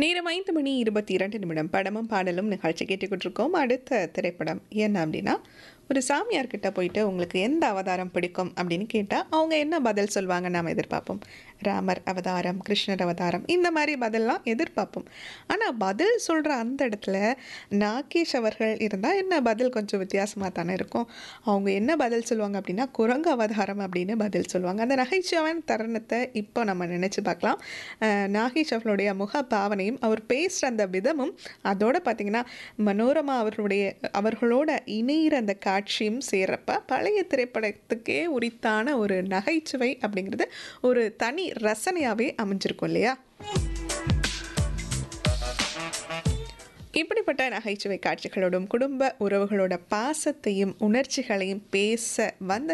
நேரம் ஐந்து மணி இருபத்தி இரண்டு நிமிடம் படமும் பாடலும் நிகழ்ச்சி கேட்டுக்கிட்டு இருக்கோம் அடுத்த திரைப்படம் என்ன அப்படின்னா ஒரு சாமியார்கிட்ட போயிட்டு உங்களுக்கு எந்த அவதாரம் பிடிக்கும் அப்படின்னு கேட்டால் அவங்க என்ன பதில் சொல்லுவாங்க நாம் எதிர்பார்ப்போம் ராமர் அவதாரம் கிருஷ்ணர் அவதாரம் இந்த மாதிரி பதில்லாம் எதிர்பார்ப்போம் ஆனால் பதில் சொல்கிற அந்த இடத்துல நாகேஷ் அவர்கள் இருந்தால் என்ன பதில் கொஞ்சம் வித்தியாசமாக தானே இருக்கும் அவங்க என்ன பதில் சொல்லுவாங்க அப்படின்னா குரங்கு அவதாரம் அப்படின்னு பதில் சொல்லுவாங்க அந்த நகைச்சுவையான தருணத்தை இப்போ நம்ம நினச்சி பார்க்கலாம் அஹ் நாகேஷ் அவர்களுடைய முக பாவனையும் அவர் பேசுகிற அந்த விதமும் அதோட பார்த்திங்கன்னா மனோரமா அவர்களுடைய அவர்களோட இணையிற அந்த காட்சியும் சேரப்ப பழைய திரைப்படத்துக்கே உரித்தான ஒரு நகைச்சுவை அப்படிங்கிறது ஒரு தனி ரசனையாகவே அமைஞ்சிருக்கும் இல்லையா இப்படிப்பட்ட நகைச்சுவை காட்சிகளோடும் குடும்ப உறவுகளோட பாசத்தையும் உணர்ச்சிகளையும் பேச வந்த